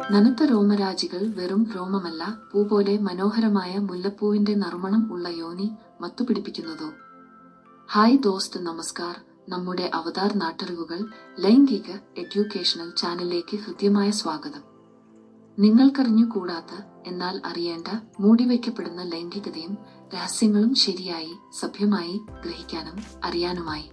നനുത്ത രോമരാജികൾ വെറും രോമമല്ല പൂ പോലെ മനോഹരമായ മുല്ലപ്പൂവിന്റെ നറുമണം ഉള്ള യോനി മത്തുപിടിപ്പിക്കുന്നതോ ഹായ് ദോസ്ത് നമസ്കാർ നമ്മുടെ അവതാർ നാട്ടറിവുകൾ ലൈംഗിക എഡ്യൂക്കേഷണൽ ചാനലിലേക്ക് ഹൃദ്യമായ സ്വാഗതം നിങ്ങൾക്കറിഞ്ഞു കൂടാത്ത എന്നാൽ അറിയേണ്ട മൂടിവയ്ക്കപ്പെടുന്ന ലൈംഗികതയും രഹസ്യങ്ങളും ശരിയായി സഭ്യമായി ഗ്രഹിക്കാനും അറിയാനുമായി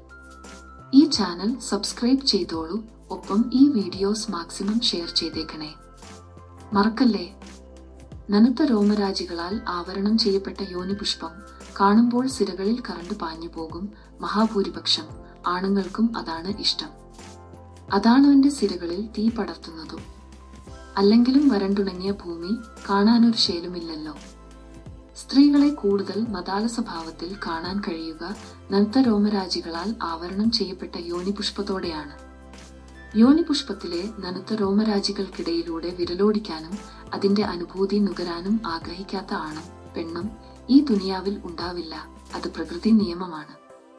ഈ ചാനൽ സബ്സ്ക്രൈബ് ചെയ്തോളൂ ഒപ്പം ഈ വീഡിയോസ് മാക്സിമം ഷെയർ ചെയ്തേക്കണേ മറക്കല്ലേ നനുത്ത രോമരാജികളാൽ ആവരണം ചെയ്യപ്പെട്ട യോനിപുഷ്പം കാണുമ്പോൾ സിരകളിൽ കറണ്ട് പാഞ്ഞു പോകും മഹാഭൂരിപക്ഷം ആണുങ്ങൾക്കും അതാണ് ഇഷ്ടം അതാണവന്റെ സിരകളിൽ തീ പടർത്തുന്നതും അല്ലെങ്കിലും വരണ്ടുണങ്ങിയ ഭൂമി കാണാനൊരു ശേലുമില്ലല്ലോ സ്ത്രീകളെ കൂടുതൽ മതാല സ്വഭാവത്തിൽ കാണാൻ കഴിയുക നനുത്ത രോമരാജികളാൽ ആവരണം ചെയ്യപ്പെട്ട യോനിപുഷ്പത്തോടെയാണ് യോനിപുഷ്പത്തിലെ നനുത്ത രോമരാജികൾക്കിടയിലൂടെ വിരലോടിക്കാനും അതിന്റെ അനുഭൂതി നുകരാനും ആഗ്രഹിക്കാത്ത ആണും പെണ്ണും ഈ ദുനിയാവിൽ ഉണ്ടാവില്ല അത് പ്രകൃതി നിയമമാണ്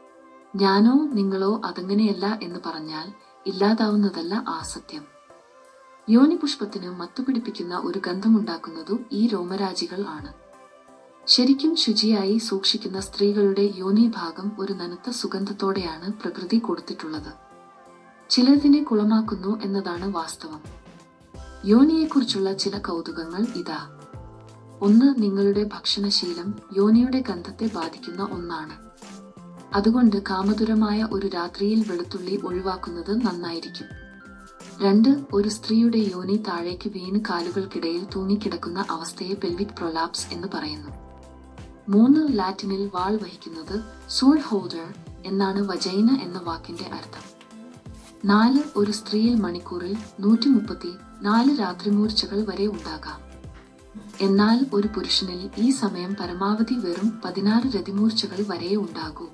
ഞാനോ നിങ്ങളോ അതങ്ങനെയല്ല എന്ന് പറഞ്ഞാൽ ഇല്ലാതാവുന്നതല്ല ആ സത്യം യോനിപുഷ്പത്തിന് മത്തുപിടിപ്പിക്കുന്ന ഒരു ഗന്ധമുണ്ടാക്കുന്നതു ഈ രോമരാജികൾ ആണ് ശരിക്കും ശുചിയായി സൂക്ഷിക്കുന്ന സ്ത്രീകളുടെ യോനി ഭാഗം ഒരു നനുത്ത സുഗന്ധത്തോടെയാണ് പ്രകൃതി കൊടുത്തിട്ടുള്ളത് ചിലതിനെ കുളമാക്കുന്നു എന്നതാണ് വാസ്തവം യോനിയെക്കുറിച്ചുള്ള ചില കൗതുകങ്ങൾ ഇതാ ഒന്ന് നിങ്ങളുടെ ഭക്ഷണശീലം യോനിയുടെ ഗന്ധത്തെ ബാധിക്കുന്ന ഒന്നാണ് അതുകൊണ്ട് കാമതുരമായ ഒരു രാത്രിയിൽ വെളുത്തുള്ളി ഒഴിവാക്കുന്നത് നന്നായിരിക്കും രണ്ട് ഒരു സ്ത്രീയുടെ യോനി താഴേക്ക് വീണ് കാലുകൾക്കിടയിൽ തൂങ്ങിക്കിടക്കുന്ന അവസ്ഥയെ പെൽവിക് പ്രൊലാപ്സ് എന്ന് പറയുന്നു മൂന്ന് ലാറ്റിനിൽ വാൾ വഹിക്കുന്നത് സൂൾ ഹോൾഡർ എന്നാണ് വജൈന എന്ന വാക്കിന്റെ അർത്ഥം നാല് ഒരു സ്ത്രീയിൽ മണിക്കൂറിൽ നൂറ്റി മുപ്പത്തി നാല് രാത്രിമൂർച്ചകൾ വരെ ഉണ്ടാകാം എന്നാൽ ഒരു പുരുഷനിൽ ഈ സമയം പരമാവധി വെറും പതിനാറ് രതിമൂർച്ചകൾ വരെ ഉണ്ടാകൂ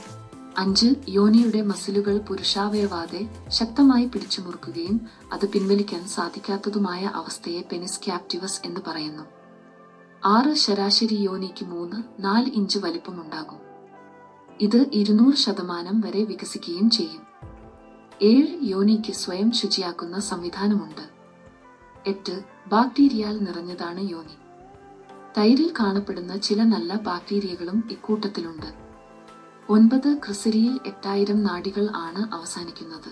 അഞ്ച് യോനിയുടെ മസിലുകൾ പുരുഷാവയവാതെ ശക്തമായി പിടിച്ചു മുറുക്കുകയും അത് പിൻവലിക്കാൻ സാധിക്കാത്തതുമായ അവസ്ഥയെ പെനിസ് ക്യാപ്റ്റിവസ് എന്ന് പറയുന്നു ആറ് ശരാശരി യോനിക്ക് മൂന്ന് നാല് ഇഞ്ച് വലിപ്പമുണ്ടാകും ഇത് ഇരുന്നൂറ് ശതമാനം വരെ വികസിക്കുകയും ചെയ്യും ഏഴ് യോനിക്ക് സ്വയം ശുചിയാക്കുന്ന സംവിധാനമുണ്ട് എട്ട് ബാക്ടീരിയയാൽ നിറഞ്ഞതാണ് യോനി തൈരിൽ കാണപ്പെടുന്ന ചില നല്ല ബാക്ടീരിയകളും ഇക്കൂട്ടത്തിലുണ്ട് ഒൻപത് ക്രിസരിയിൽ എട്ടായിരം നാഡികൾ ആണ് അവസാനിക്കുന്നത്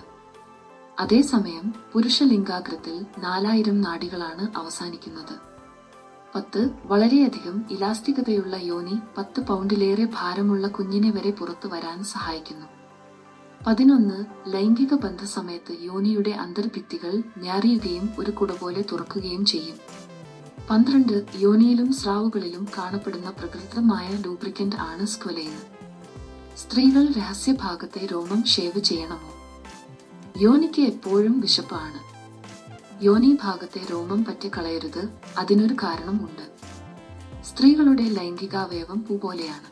അതേസമയം പുരുഷ ലിംഗാഗ്രത്തിൽ നാലായിരം നാഡികളാണ് അവസാനിക്കുന്നത് പത്ത് വളരെയധികം ഇലാസ്തികതയുള്ള യോനി പത്ത് പൗണ്ടിലേറെ ഭാരമുള്ള കുഞ്ഞിനെ വരെ പുറത്തു വരാൻ സഹായിക്കുന്നു പതിനൊന്ന് ലൈംഗിക ബന്ധസമയത്ത് യോനിയുടെ അന്തർഭിത്തികൾ ഞാറിയുകയും ഒരു കുട പോലെ തുറക്കുകയും ചെയ്യും പന്ത്രണ്ട് യോനിയിലും സ്രാവുകളിലും കാണപ്പെടുന്ന പ്രകൃതമായ ലൂബ്രിക്കന്റ് ആണ് സ്ക്വലൈൻ സ്ത്രീകൾ രഹസ്യഭാഗത്തെ രോമം ഷേവ് ചെയ്യണമോ യോനിക്ക് എപ്പോഴും വിശപ്പാണ് യോനി ഭാഗത്തെ രോമം പറ്റി കളയരുത് അതിനൊരു കാരണമുണ്ട് സ്ത്രീകളുടെ ലൈംഗികാവയവം പൂ പോലെയാണ്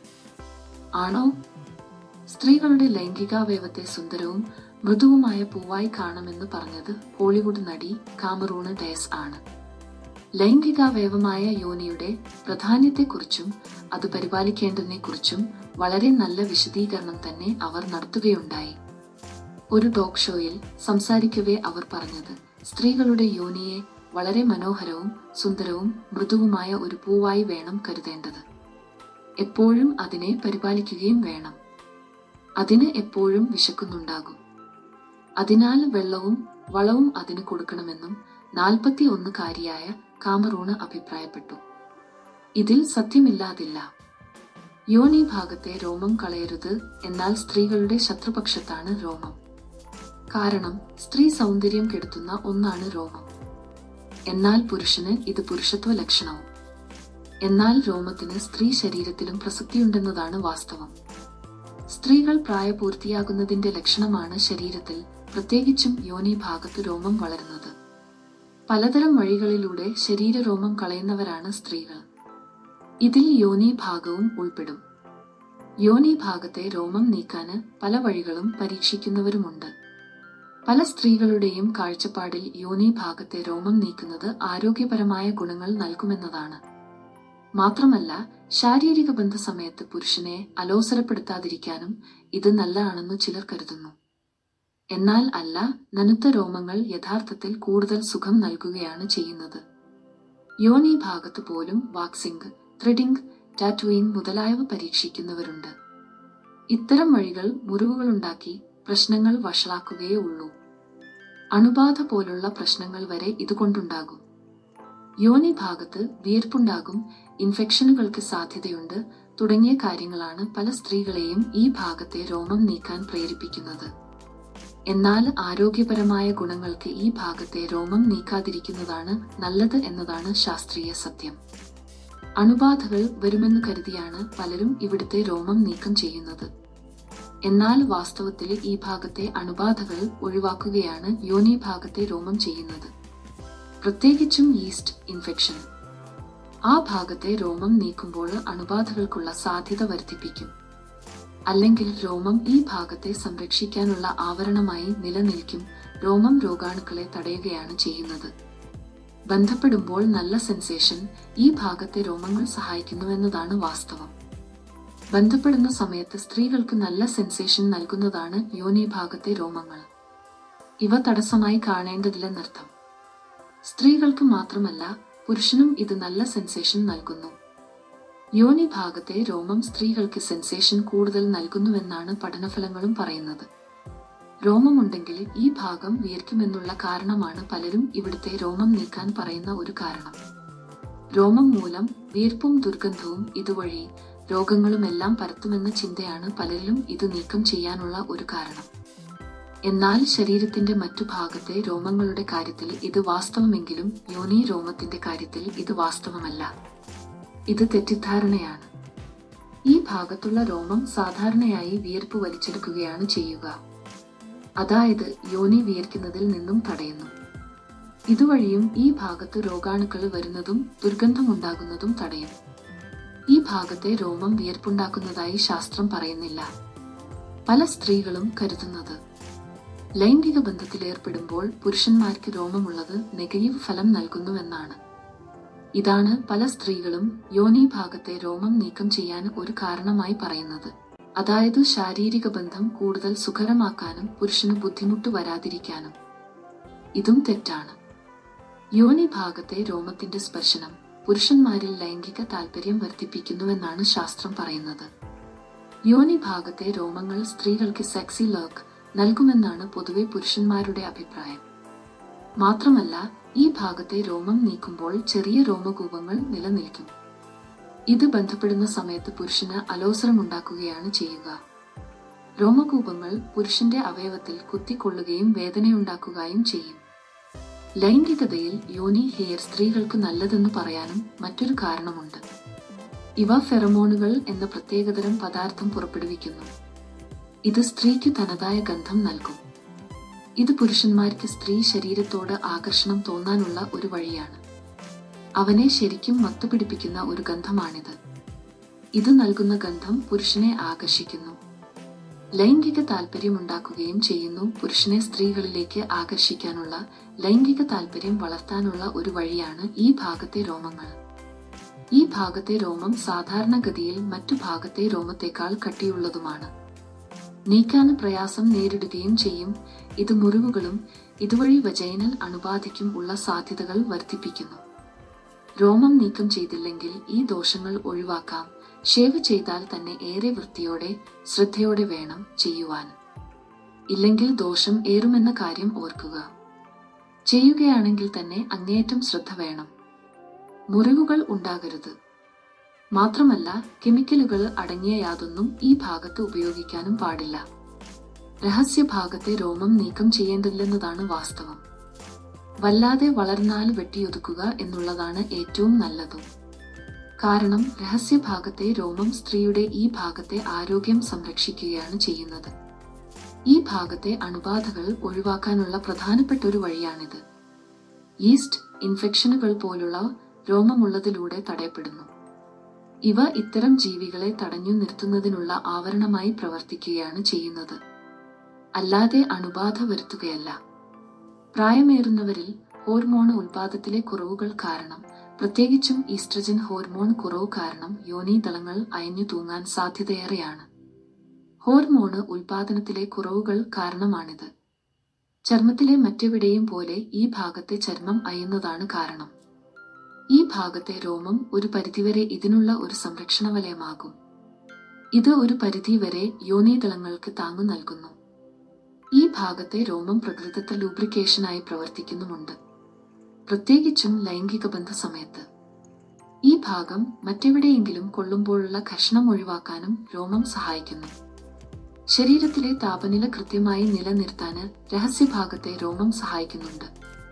ആണോ സ്ത്രീകളുടെ ലൈംഗികാവയവത്തെ സുന്ദരവും മൃദുവുമായ പൂവായി കാണുമെന്ന് പറഞ്ഞത് ഹോളിവുഡ് നടി കാമറൂണ് ഡയസ് ആണ് ലൈംഗികാവയവമായ യോനിയുടെ പ്രാധാന്യത്തെക്കുറിച്ചും അത് പരിപാലിക്കേണ്ടതിനെക്കുറിച്ചും വളരെ നല്ല വിശദീകരണം തന്നെ അവർ നടത്തുകയുണ്ടായി ഒരു ടോക്ക് ഷോയിൽ സംസാരിക്കവേ അവർ പറഞ്ഞത് സ്ത്രീകളുടെ യോനിയെ വളരെ മനോഹരവും സുന്ദരവും മൃദുവുമായ ഒരു പൂവായി വേണം കരുതേണ്ടത് എപ്പോഴും അതിനെ പരിപാലിക്കുകയും വേണം അതിന് എപ്പോഴും വിശക്കുന്നുണ്ടാകും അതിനാൽ വെള്ളവും വളവും അതിന് കൊടുക്കണമെന്നും നാൽപ്പത്തി ഒന്നുകാരിയായ കാമറൂണ് അഭിപ്രായപ്പെട്ടു ഇതിൽ സത്യമില്ലാതില്ല യോനി ഭാഗത്തെ രോമം കളയരുത് എന്നാൽ സ്ത്രീകളുടെ ശത്രുപക്ഷത്താണ് രോമം കാരണം സ്ത്രീ സൗന്ദര്യം കെടുത്തുന്ന ഒന്നാണ് രോമം എന്നാൽ പുരുഷന് ഇത് പുരുഷത്വ ലക്ഷണവും എന്നാൽ രോമത്തിന് സ്ത്രീ ശരീരത്തിലും പ്രസക്തിയുണ്ടെന്നതാണ് വാസ്തവം സ്ത്രീകൾ പ്രായപൂർത്തിയാകുന്നതിന്റെ ലക്ഷണമാണ് ശരീരത്തിൽ പ്രത്യേകിച്ചും യോനി ഭാഗത്ത് രോമം വളരുന്നത് പലതരം വഴികളിലൂടെ ശരീരരോമം കളയുന്നവരാണ് സ്ത്രീകൾ ഇതിൽ യോനി ഭാഗവും ഉൾപ്പെടും യോനി ഭാഗത്തെ രോമം നീക്കാന് പല വഴികളും പരീക്ഷിക്കുന്നവരുമുണ്ട് പല സ്ത്രീകളുടെയും കാഴ്ചപ്പാടിൽ യോനി ഭാഗത്തെ രോമം നീക്കുന്നത് ആരോഗ്യപരമായ ഗുണങ്ങൾ നൽകുമെന്നതാണ് മാത്രമല്ല ശാരീരിക ബന്ധ സമയത്ത് പുരുഷനെ അലോസരപ്പെടുത്താതിരിക്കാനും ഇത് നല്ലതാണെന്ന് ചിലർ കരുതുന്നു എന്നാൽ അല്ല നനുത്ത രോമങ്ങൾ യഥാർത്ഥത്തിൽ കൂടുതൽ സുഖം നൽകുകയാണ് ചെയ്യുന്നത് യോനി ഭാഗത്ത് പോലും വാക്സിംഗ് ത്രെഡിംഗ് ടാറ്റൂയിങ് മുതലായവ പരീക്ഷിക്കുന്നവരുണ്ട് ഇത്തരം വഴികൾ മുറിവുകളുണ്ടാക്കി പ്രശ്നങ്ങൾ വഷളാക്കുകയേ ഉള്ളൂ അണുബാധ പോലുള്ള പ്രശ്നങ്ങൾ വരെ ഇതുകൊണ്ടുണ്ടാകും യോനി ഭാഗത്ത് വിയർപ്പുണ്ടാകും ഇൻഫെക്ഷനുകൾക്ക് സാധ്യതയുണ്ട് തുടങ്ങിയ കാര്യങ്ങളാണ് പല സ്ത്രീകളെയും ഈ ഭാഗത്തെ രോമം നീക്കാൻ പ്രേരിപ്പിക്കുന്നത് എന്നാൽ ആരോഗ്യപരമായ ഗുണങ്ങൾക്ക് ഈ ഭാഗത്തെ രോമം നീക്കാതിരിക്കുന്നതാണ് നല്ലത് എന്നതാണ് ശാസ്ത്രീയ സത്യം അണുബാധകൾ വരുമെന്ന് കരുതിയാണ് പലരും ഇവിടുത്തെ രോമം നീക്കം ചെയ്യുന്നത് എന്നാൽ വാസ്തവത്തിൽ ഈ ഭാഗത്തെ അണുബാധകൾ ഒഴിവാക്കുകയാണ് യോനി ഭാഗത്തെ രോമം ചെയ്യുന്നത് പ്രത്യേകിച്ചും ഈസ്റ്റ് ഇൻഫെക്ഷൻ ആ ഭാഗത്തെ രോമം നീക്കുമ്പോൾ അണുബാധകൾക്കുള്ള സാധ്യത വർദ്ധിപ്പിക്കും അല്ലെങ്കിൽ രോമം ഈ ഭാഗത്തെ സംരക്ഷിക്കാനുള്ള ആവരണമായി നിലനിൽക്കും രോമം രോഗാണുക്കളെ തടയുകയാണ് ചെയ്യുന്നത് ബന്ധപ്പെടുമ്പോൾ നല്ല സെൻസേഷൻ ഈ ഭാഗത്തെ രോമങ്ങൾ സഹായിക്കുന്നുവെന്നതാണ് വാസ്തവം ബന്ധപ്പെടുന്ന സമയത്ത് സ്ത്രീകൾക്ക് നല്ല സെൻസേഷൻ നൽകുന്നതാണ് യോനി ഭാഗത്തെ രോമങ്ങൾ ഇവ തടസ്സമായി കാണേണ്ടതില്ലെന്നർത്ഥം സ്ത്രീകൾക്ക് മാത്രമല്ല പുരുഷനും ഇത് നല്ല സെൻസേഷൻ നൽകുന്നു യോനി ഭാഗത്തെ രോമം സ്ത്രീകൾക്ക് സെൻസേഷൻ കൂടുതൽ നൽകുന്നുവെന്നാണ് പഠനഫലങ്ങളും പറയുന്നത് രോമമുണ്ടെങ്കിൽ ഈ ഭാഗം വിയർക്കുമെന്നുള്ള കാരണമാണ് പലരും ഇവിടുത്തെ രോമം നീക്കാൻ പറയുന്ന ഒരു കാരണം രോമം മൂലം വിയർപ്പും ദുർഗന്ധവും ഇതുവഴി രോഗങ്ങളുമെല്ലാം പരത്തുമെന്ന ചിന്തയാണ് പലരിലും ഇത് നീക്കം ചെയ്യാനുള്ള ഒരു കാരണം എന്നാൽ ശരീരത്തിന്റെ മറ്റു ഭാഗത്തെ രോമങ്ങളുടെ കാര്യത്തിൽ ഇത് വാസ്തവമെങ്കിലും യോനി രോമത്തിന്റെ കാര്യത്തിൽ ഇത് വാസ്തവമല്ല ഇത് തെറ്റിദ്ധാരണയാണ് ഈ ഭാഗത്തുള്ള രോമം സാധാരണയായി വിയർപ്പ് വലിച്ചെടുക്കുകയാണ് ചെയ്യുക അതായത് യോനി വിയർക്കുന്നതിൽ നിന്നും തടയുന്നു ഇതുവഴിയും ഈ ഭാഗത്ത് രോഗാണുക്കൾ വരുന്നതും ദുർഗന്ധമുണ്ടാകുന്നതും തടയും ഈ ഭാഗത്തെ രോമം വിയർപ്പുണ്ടാക്കുന്നതായി ശാസ്ത്രം പറയുന്നില്ല പല സ്ത്രീകളും കരുതുന്നത് ലൈംഗിക ബന്ധത്തിലേർപ്പെടുമ്പോൾ പുരുഷന്മാർക്ക് രോമമുള്ളത് നെഗറ്റീവ് ഫലം നൽകുന്നുവെന്നാണ് ഇതാണ് പല സ്ത്രീകളും യോനി ഭാഗത്തെ രോമം നീക്കം ചെയ്യാൻ ഒരു കാരണമായി പറയുന്നത് അതായത് ശാരീരിക ബന്ധം കൂടുതൽ സുഖകരമാക്കാനും പുരുഷന് ബുദ്ധിമുട്ട് വരാതിരിക്കാനും ഇതും തെറ്റാണ് യോനി ഭാഗത്തെ രോമത്തിന്റെ സ്പർശനം പുരുഷന്മാരിൽ ലൈംഗിക താല്പര്യം വർദ്ധിപ്പിക്കുന്നുവെന്നാണ് ശാസ്ത്രം പറയുന്നത് യോനി ഭാഗത്തെ രോമങ്ങൾ സ്ത്രീകൾക്ക് സെക്സി ലുക്ക് നൽകുമെന്നാണ് പൊതുവെ പുരുഷന്മാരുടെ അഭിപ്രായം മാത്രമല്ല ഈ ഭാഗത്തെ രോമം നീക്കുമ്പോൾ ചെറിയ രോമകൂപങ്ങൾ നിലനിൽക്കും ഇത് ബന്ധപ്പെടുന്ന സമയത്ത് പുരുഷന് അലോസരമുണ്ടാക്കുകയാണ് ചെയ്യുക രോമകൂപങ്ങൾ പുരുഷന്റെ അവയവത്തിൽ കുത്തിക്കൊള്ളുകയും വേദനയുണ്ടാക്കുകയും ചെയ്യും ലൈംഗികതയിൽ യോനി ഹെയർ സ്ത്രീകൾക്ക് നല്ലതെന്ന് പറയാനും മറ്റൊരു കാരണമുണ്ട് ഇവ ഫെറമോണുകൾ എന്ന പ്രത്യേകതരം പദാർത്ഥം പുറപ്പെടുവിക്കുന്നു ഇത് സ്ത്രീക്ക് തനതായ ഗന്ധം നൽകും ഇത് പുരുഷന്മാർക്ക് സ്ത്രീ ശരീരത്തോട് ആകർഷണം തോന്നാനുള്ള ഒരു വഴിയാണ് അവനെ ശരിക്കും മത്തുപിടിപ്പിക്കുന്ന ഒരു ഗന്ധമാണിത് ഇത് നൽകുന്ന ഗന്ധം പുരുഷനെ ആകർഷിക്കുന്നു ലൈംഗിക താല്പര്യമുണ്ടാക്കുകയും ചെയ്യുന്നു പുരുഷനെ സ്ത്രീകളിലേക്ക് ആകർഷിക്കാനുള്ള ലൈംഗിക താല്പര്യം വളർത്താനുള്ള ഒരു വഴിയാണ് ഈ ഭാഗത്തെ രോമങ്ങൾ ഈ ഭാഗത്തെ രോമം സാധാരണഗതിയിൽ മറ്റു ഭാഗത്തെ രോമത്തേക്കാൾ കട്ടിയുള്ളതുമാണ് നീക്കാൻ പ്രയാസം നേരിടുകയും ചെയ്യും ഇത് മുറിവുകളും ഇതുവഴി വജൈനൽ അണുബാധയ്ക്കും ഉള്ള സാധ്യതകൾ വർദ്ധിപ്പിക്കുന്നു രോമം നീക്കം ചെയ്തില്ലെങ്കിൽ ഈ ദോഷങ്ങൾ ഒഴിവാക്കാം ഷേവ് ചെയ്താൽ തന്നെ ഏറെ വൃത്തിയോടെ ശ്രദ്ധയോടെ വേണം ചെയ്യുവാൻ ഇല്ലെങ്കിൽ ദോഷം ഏറുമെന്ന കാര്യം ഓർക്കുക ചെയ്യുകയാണെങ്കിൽ തന്നെ അങ്ങേയറ്റം ശ്രദ്ധ വേണം മുറിവുകൾ ഉണ്ടാകരുത് മാത്രമല്ല കെമിക്കലുകൾ അടങ്ങിയ യാതൊന്നും ഈ ഭാഗത്ത് ഉപയോഗിക്കാനും പാടില്ല രഹസ്യഭാഗത്തെ രോമം നീക്കം ചെയ്യേണ്ടില്ലെന്നതാണ് വാസ്തവം വല്ലാതെ വളർന്നാൽ വെട്ടിയൊതുക്കുക എന്നുള്ളതാണ് ഏറ്റവും നല്ലതും കാരണം രഹസ്യഭാഗത്തെ രോമം സ്ത്രീയുടെ ഈ ഭാഗത്തെ ആരോഗ്യം സംരക്ഷിക്കുകയാണ് ചെയ്യുന്നത് ഈ ഭാഗത്തെ അണുബാധകൾ ഒഴിവാക്കാനുള്ള പ്രധാനപ്പെട്ട ഒരു വഴിയാണിത് ഈസ്റ്റ് ഇൻഫെക്ഷനുകൾ പോലുള്ള രോമമുള്ളതിലൂടെ തടയപ്പെടുന്നു ഇവ ഇത്തരം ജീവികളെ തടഞ്ഞു നിർത്തുന്നതിനുള്ള ആവരണമായി പ്രവർത്തിക്കുകയാണ് ചെയ്യുന്നത് അല്ലാതെ അണുബാധ വരുത്തുകയല്ല പ്രായമേറുന്നവരിൽ ഹോർമോൺ ഉൽപാദത്തിലെ കുറവുകൾ കാരണം പ്രത്യേകിച്ചും ഈസ്ട്രജൻ ഹോർമോൺ കുറവ് കാരണം യോനീതളങ്ങൾ അയഞ്ഞു തൂങ്ങാൻ സാധ്യതയേറെയാണ് ഹോർമോണ് ഉൽപാദനത്തിലെ കുറവുകൾ കാരണമാണിത് ചർമ്മത്തിലെ മറ്റെവിടെയും പോലെ ഈ ഭാഗത്തെ ചർമ്മം അയുന്നതാണ് കാരണം ഈ ഭാഗത്തെ രോമം ഒരു പരിധിവരെ ഇതിനുള്ള ഒരു സംരക്ഷണ വലയമാകും ഇത് ഒരു പരിധിവരെ യോനീതളങ്ങൾക്ക് താങ്ങു നൽകുന്നു ഈ ഭാഗത്തെ രോമം പ്രകൃതത്തെ ലൂബ്രിക്കേഷനായി പ്രവർത്തിക്കുന്നുമുണ്ട് പ്രത്യേകിച്ചും ലൈംഗിക ബന്ധ സമയത്ത് ഈ ഭാഗം മറ്റെവിടെയെങ്കിലും കൊള്ളുമ്പോഴുള്ള ഘർഷണം ഒഴിവാക്കാനും രോമം സഹായിക്കുന്നു ശരീരത്തിലെ താപനില കൃത്യമായി നിലനിർത്താന് രഹസ്യഭാഗത്തെ രോമം സഹായിക്കുന്നുണ്ട്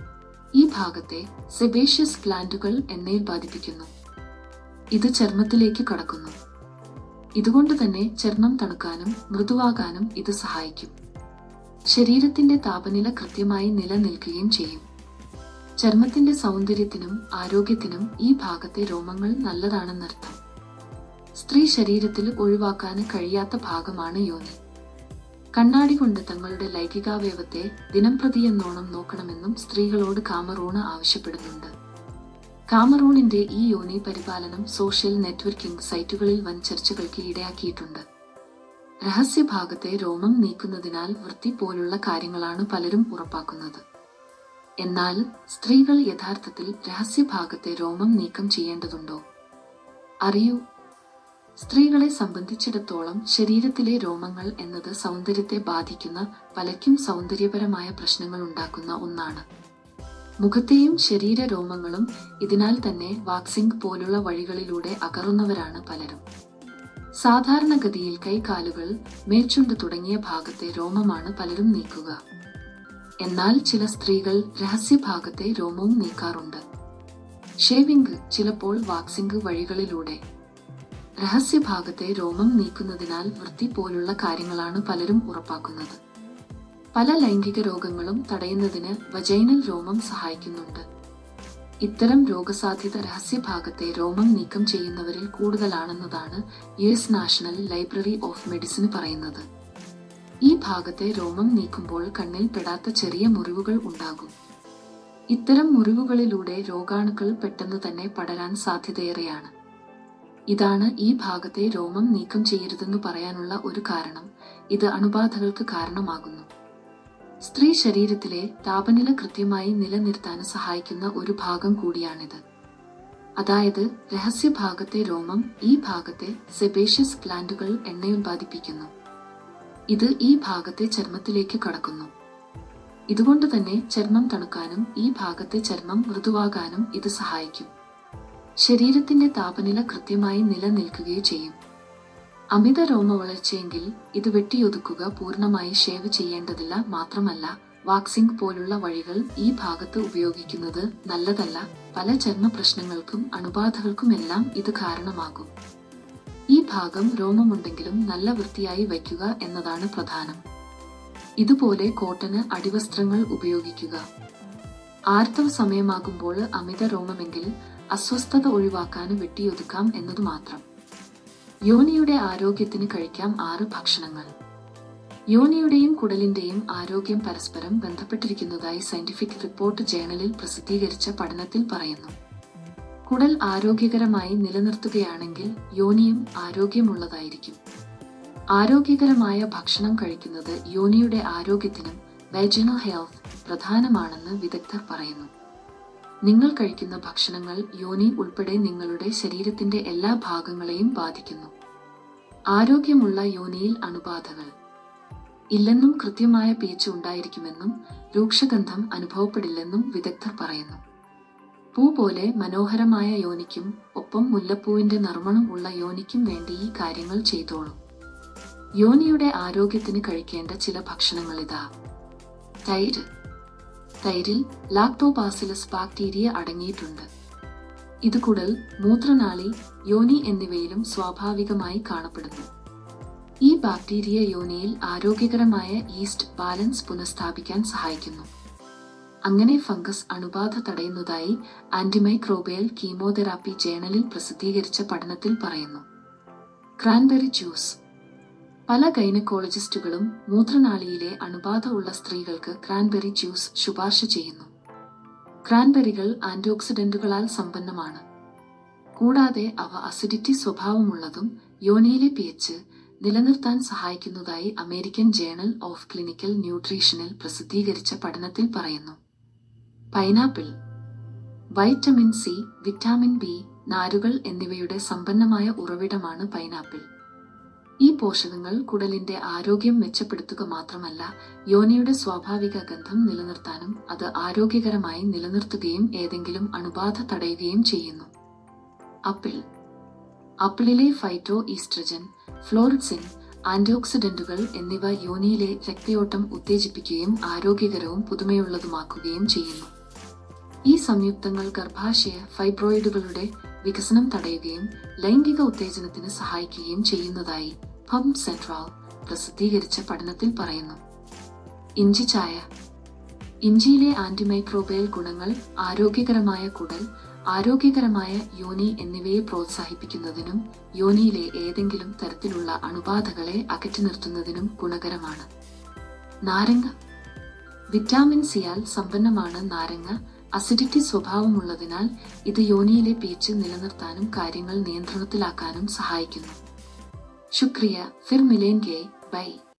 ഈ ഭാഗത്തെ സെബേഷ്യസ് ഗ്ലാൻഡുകൾ എണ്ണയിൽ ബാധിപ്പിക്കുന്നു ഇത് ചർമ്മത്തിലേക്ക് കടക്കുന്നു ഇതുകൊണ്ട് തന്നെ ചർമ്മം തണുക്കാനും മൃദുവാകാനും ഇത് സഹായിക്കും ശരീരത്തിന്റെ താപനില കൃത്യമായി നിലനിൽക്കുകയും ചെയ്യും ചർമ്മത്തിന്റെ സൗന്ദര്യത്തിനും ആരോഗ്യത്തിനും ഈ ഭാഗത്തെ രോമങ്ങൾ നല്ലതാണെന്നർത്ഥം സ്ത്രീ ശരീരത്തിൽ ഒഴിവാക്കാൻ കഴിയാത്ത ഭാഗമാണ് യോനി കണ്ണാടി കൊണ്ട് തങ്ങളുടെ ലൈംഗികാവയവത്തെ ദിനംപ്രതിയെന്നോണം നോക്കണമെന്നും സ്ത്രീകളോട് കാമറൂണ് ആവശ്യപ്പെടുന്നുണ്ട് കാമറൂണിന്റെ ഈ യോനി പരിപാലനം സോഷ്യൽ നെറ്റ്വർക്കിംഗ് സൈറ്റുകളിൽ വൻ ചർച്ചകൾക്ക് ഇടയാക്കിയിട്ടുണ്ട് രഹസ്യഭാഗത്തെ രോമം നീക്കുന്നതിനാൽ വൃത്തി പോലുള്ള കാര്യങ്ങളാണ് പലരും ഉറപ്പാക്കുന്നത് എന്നാൽ സ്ത്രീകൾ യഥാർത്ഥത്തിൽ രഹസ്യഭാഗത്തെ രോമം നീക്കം ചെയ്യേണ്ടതുണ്ടോ അറിയൂ സ്ത്രീകളെ സംബന്ധിച്ചിടത്തോളം ശരീരത്തിലെ രോമങ്ങൾ എന്നത് സൗന്ദര്യത്തെ ബാധിക്കുന്ന പലയ്ക്കും സൗന്ദര്യപരമായ പ്രശ്നങ്ങൾ ഉണ്ടാക്കുന്ന ഒന്നാണ് മുഖത്തെയും ശരീര രോമങ്ങളും ഇതിനാൽ തന്നെ വാക്സിംഗ് പോലുള്ള വഴികളിലൂടെ അകറുന്നവരാണ് പലരും സാധാരണഗതിയിൽ കൈകാലുകൾ മേൽചുണ്ട് തുടങ്ങിയ ഭാഗത്തെ രോമമാണ് പലരും നീക്കുക എന്നാൽ ചില സ്ത്രീകൾ രഹസ്യഭാഗത്തെ രോമവും നീക്കാറുണ്ട് ഷേവിംഗ് ചിലപ്പോൾ വാക്സിംഗ് വഴികളിലൂടെ രഹസ്യഭാഗത്തെ രോമം നീക്കുന്നതിനാൽ വൃത്തി പോലുള്ള കാര്യങ്ങളാണ് പലരും ഉറപ്പാക്കുന്നത് പല ലൈംഗിക രോഗങ്ങളും തടയുന്നതിന് വജൈനൽ രോമം സഹായിക്കുന്നുണ്ട് ഇത്തരം രോഗസാധ്യത രഹസ്യഭാഗത്തെ രോമം നീക്കം ചെയ്യുന്നവരിൽ കൂടുതലാണെന്നതാണ് U S national library of medicine പറയുന്നത് ഈ ഭാഗത്തെ രോമം നീക്കുമ്പോൾ കണ്ണിൽ പെടാത്ത ചെറിയ മുറിവുകൾ ഉണ്ടാകും ഇത്തരം മുറിവുകളിലൂടെ രോഗാണുക്കൾ പെട്ടെന്ന് തന്നെ പടരാൻ സാധ്യതയേറെയാണ് ഇതാണ് ഈ ഭാഗത്തെ രോമം നീക്കം ചെയ്യരുതെന്ന് പറയാനുള്ള ഒരു കാരണം ഇത് അണുബാധകൾക്ക് കാരണമാകുന്നു സ്ത്രീ ശരീരത്തിലെ താപനില കൃത്യമായി നിലനിർത്താൻ സഹായിക്കുന്ന ഒരു ഭാഗം കൂടിയാണിത് അതായത് രഹസ്യഭാഗത്തെ രോമം ഈ ഭാഗത്തെ സെബേഷ്യസ് ഗ്ലാൻഡുകൾ എണ്ണയുൽപാദിപ്പിക്കുന്നു ഇത് ഈ ഭാഗത്തെ ചർമ്മത്തിലേക്ക് കടക്കുന്നു ഇതുകൊണ്ട് തന്നെ ചർമ്മം തണുക്കാനും ഈ ഭാഗത്തെ ചർമ്മം മൃദുവാകാനും ഇത് സഹായിക്കും ശരീരത്തിന്റെ താപനില കൃത്യമായി നിലനിൽക്കുകയും ചെയ്യും അമിത രോമ വളർച്ചയെങ്കിൽ ഇത് വെട്ടിയൊതുക്കുക പൂർണ്ണമായി ഷേവ് ചെയ്യേണ്ടതില്ല മാത്രമല്ല വാക്സിംഗ് പോലുള്ള വഴികൾ ഈ ഭാഗത്ത് ഉപയോഗിക്കുന്നത് നല്ലതല്ല പല ചർമ്മ പ്രശ്നങ്ങൾക്കും അണുബാധകൾക്കുമെല്ലാം ഇത് കാരണമാകും ഈ ഭാഗം രോമമുണ്ടെങ്കിലും നല്ല വൃത്തിയായി വയ്ക്കുക എന്നതാണ് പ്രധാനം ഇതുപോലെ കോട്ടന് അടിവസ്ത്രങ്ങൾ ഉപയോഗിക്കുക ആർത്തവ സമയമാകുമ്പോൾ അമിത രോമമെങ്കിൽ അസ്വസ്ഥത ഒഴിവാക്കാൻ വെട്ടിയൊതുക്കാം എന്നതു മാത്രം യോനിയുടെ ആരോഗ്യത്തിന് കഴിക്കാം ആറ് ഭക്ഷണങ്ങൾ യോനിയുടെയും കുടലിന്റെയും ആരോഗ്യം പരസ്പരം ബന്ധപ്പെട്ടിരിക്കുന്നതായി സയന്റിഫിക് റിപ്പോർട്ട് ജേണലിൽ പ്രസിദ്ധീകരിച്ച പഠനത്തിൽ പറയുന്നു കുടൽ ആരോഗ്യകരമായി നിലനിർത്തുകയാണെങ്കിൽ യോനിയും ആരോഗ്യമുള്ളതായിരിക്കും ആരോഗ്യകരമായ ഭക്ഷണം കഴിക്കുന്നത് യോനിയുടെ ആരോഗ്യത്തിനും വൈജനൽ ഹെൽത്ത് പ്രധാനമാണെന്ന് വിദഗ്ധർ പറയുന്നു നിങ്ങൾ കഴിക്കുന്ന ഭക്ഷണങ്ങൾ യോനി ഉൾപ്പെടെ നിങ്ങളുടെ ശരീരത്തിന്റെ എല്ലാ ഭാഗങ്ങളെയും ബാധിക്കുന്നു ആരോഗ്യമുള്ള യോനിയിൽ അണുബാധകൾ ഇല്ലെന്നും കൃത്യമായ പീച്ച് ഉണ്ടായിരിക്കുമെന്നും രൂക്ഷഗന്ധം അനുഭവപ്പെടില്ലെന്നും വിദഗ്ധർ പറയുന്നു പൂ പോലെ മനോഹരമായ യോനിക്കും ഒപ്പം മുല്ലപ്പൂവിന്റെ നറുമണം ഉള്ള യോനിക്കും വേണ്ടി ഈ കാര്യങ്ങൾ ചെയ്തോളൂ യോനിയുടെ ആരോഗ്യത്തിന് കഴിക്കേണ്ട ചില ഭക്ഷണങ്ങളിതാ തൈര് തൈരിൽ ലാക്ടോബാസിലസ് ബാക്ടീരിയ അടങ്ങിയിട്ടുണ്ട് ഇത് കുടൽ മൂത്രനാളി യോനി എന്നിവയിലും സ്വാഭാവികമായി കാണപ്പെടുന്നു ഈ ബാക്ടീരിയ യോനിയിൽ ആരോഗ്യകരമായ ഈസ്റ്റ് ബാലൻസ് പുനഃസ്ഥാപിക്കാൻ സഹായിക്കുന്നു അങ്ങനെ ഫംഗസ് അണുബാധ തടയുന്നതായി ആന്റിമൈക്രോബിയൽ കീമോതെറാപ്പി ജേണലിൽ പ്രസിദ്ധീകരിച്ച പഠനത്തിൽ പറയുന്നു ക്രാൻബെറി ജ്യൂസ് പല ഗൈനക്കോളജിസ്റ്റുകളും മൂത്രനാളിയിലെ അണുബാധ ഉള്ള സ്ത്രീകൾക്ക് ക്രാൻബെറി ജ്യൂസ് ശുപാർശ ചെയ്യുന്നു ക്രാൻബെറികൾ ആന്റിഓക്സിഡന്റുകളാൽ സമ്പന്നമാണ് കൂടാതെ അവ അസിഡിറ്റി സ്വഭാവമുള്ളതും യോനിയിലെ പി എച്ച് നിലനിർത്താൻ സഹായിക്കുന്നതായി അമേരിക്കൻ ജേണൽ ഓഫ് ക്ലിനിക്കൽ ന്യൂട്രീഷനിൽ പ്രസിദ്ധീകരിച്ച പഠനത്തിൽ പറയുന്നു pineapple vitamin C vitamin B നാരുകൾ എന്നിവയുടെ സമ്പന്നമായ ഉറവിടമാണ് പൈനാപ്പിൾ ഈ പോഷകങ്ങൾ കുടലിന്റെ ആരോഗ്യം മെച്ചപ്പെടുത്തുക മാത്രമല്ല യോനിയുടെ സ്വാഭാവിക ഗന്ധം നിലനിർത്താനും അത് ആരോഗ്യകരമായി നിലനിർത്തുകയും ഏതെങ്കിലും അണുബാധ തടയുകയും ചെയ്യുന്നു അപ്പിൾ ആപ്പിളിലെ ഫൈറ്റോ ഈസ്ട്രജൻ ഫ്ലോറിഡ്സിൻ ആന്റിഓക്സിഡന്റുകൾ എന്നിവ യോനിയിലെ രക്തയോട്ടം ഉത്തേജിപ്പിക്കുകയും ആരോഗ്യകരവും പുതുമയുള്ളതുമാക്കുകയും ചെയ്യുന്നു ഈ സംയുക്തങ്ങൾ ഗർഭാശയ ഫൈബ്രോയിഡുകളുടെ വികസനം തടയുകയും ലൈംഗിക ഉത്തേജനത്തിന് സഹായിക്കുകയും ചെയ്യുന്നതായി ഫം സെൻട്രൽ പ്രസിദ്ധീകരിച്ച പഠനത്തിൽ പറയുന്നു ഇഞ്ചി ചായ ഇഞ്ചിയിലെ ആന്റിമൈക്രോബയൽ ഗുണങ്ങൾ ആരോഗ്യകരമായ കുടൽ ആരോഗ്യകരമായ യോനി എന്നിവയെ പ്രോത്സാഹിപ്പിക്കുന്നതിനും യോനിയിലെ ഏതെങ്കിലും തരത്തിലുള്ള അണുബാധകളെ അകറ്റി നിർത്തുന്നതിനും ഗുണകരമാണ് നാരങ്ങ വിറ്റാമിൻ സിയാൽ സമ്പന്നമാണ് നാരങ്ങ അസിഡിറ്റി സ്വഭാവമുള്ളതിനാൽ ഇത് യോനിയിലെ പീച്ച് നിലനിർത്താനും കാര്യങ്ങൾ നിയന്ത്രണത്തിലാക്കാനും സഹായിക്കുന്നു ശുക്രിയ ഫിർ മിലേൻകെ ബൈ